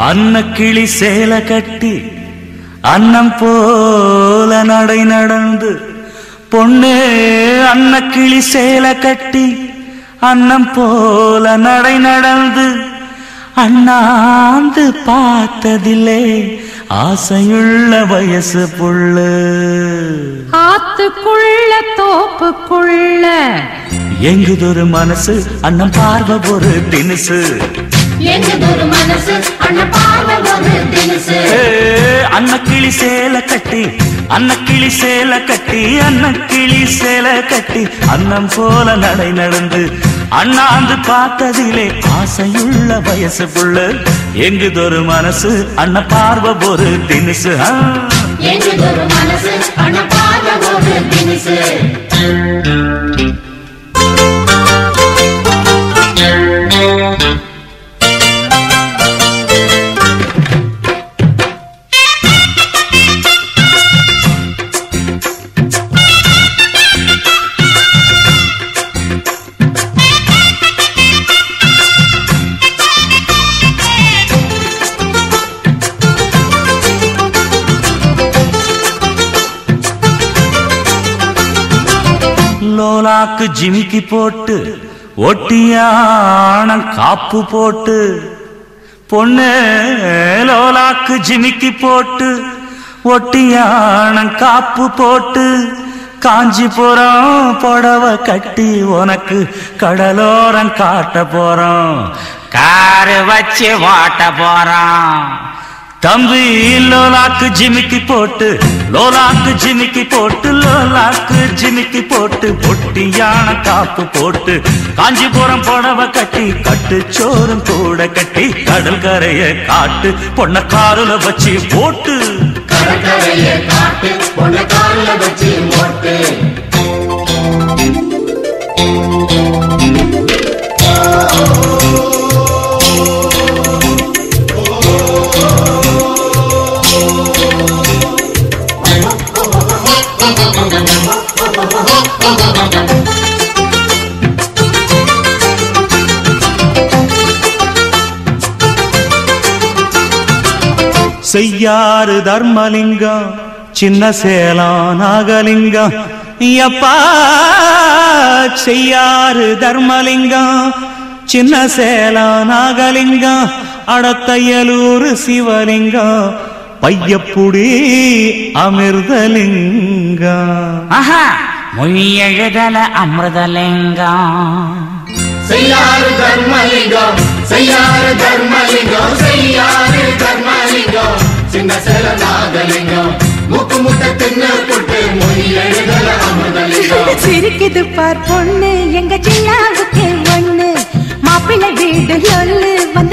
அன்னக்கிளி சேலை கட்டி அன்னம் போல நடை நடந்து பொண்ணு அன்னக்கிளி சேலை கட்டி அன்னம் போல நடை நடந்து அண்ணாந்து பார்த்ததில்லே ஆசையுள்ள வயசு புள்ளு ஆத்துக்குள்ள தோப்புக்குள்ள எங்குதொரு மனசு அண்ணன் பார்வை ஒரு தினுசு எங்கதொரு மனசு அண்ண பார்வை ஒரு தினுசு ஏ, அன்னக்கிளி சேலை கட்டி அன்னக்கிளி சேலை கட்டி அன்னக்கிளி சேலை கட்டி அன்னம் போல நடை நடந்து அண்ணாந்து பார்த்ததிலே ஆசையுள்ள வயசு புள்ள எங்குதொரு மனசு அண்ண பார்வை ஒரு தினுசு ஆ. எங்கதொரு மனசு அண்ண பார்வை ஒரு தினுசு லோலாக்கு ஜிமிக்கி போட்டு ஒட்டியான காப்பு போட்டு பொண்ணு லோலாக்கு ஜிமிக்கி போட்டு ஒட்டியான காப்பு போட்டு காஞ்சிபுரம் புடவை கட்டி உனக்கு கடலோரம் காட்ட போறோம் காரு வச்சு ஓட்ட போறோம் தம்பி லோலாக்கு ஜிமிக்கி போட்டு லோலாக்கு ஜிமிக்கி போட்டு லோலாக்கு ஜிமிக்கி போட்டு பொட்டியான காப்பு போட்டு காஞ்சிபுரம் புடவை கட்டி கட்டு சோறும் கூட கட்டி கடல் கரைய காட்டு பொண்ண காருல வச்சு போட்டு கடற்கரையை காட்டு பொண்ண கால்ல வச்சு ஓட்டு செய்யாறு தர்மலிங்கம் சின்ன சேலம் நாகலிங்கம் எப்பா செய்யாறு தர்மலிங்கம் சின்ன சேலம் நாகலிங்கம் அடத்தையலூர் சிவலிங்கம் பையப்புடி அமிர்தலிங்கம் ஆஹா மொழி எழுதல அமிர்தலிங்கம் செய்யாறு தர்மலிங்கம் செய்யாறு தர்மலிங்கம் செய்யாறு தர்மலிங்கம் சின்ன சேல நாகலிங்கம் முக்கு முட்டை தின்னு புட்டு மொழி எழுதல அமிர்தலிங்கம் சிரிக்குது பார் பொண்ணு எங்க சின்னாவுக்கு ஒண்ணு மாப்பிள்ளை வீடு சொல்லு வந்து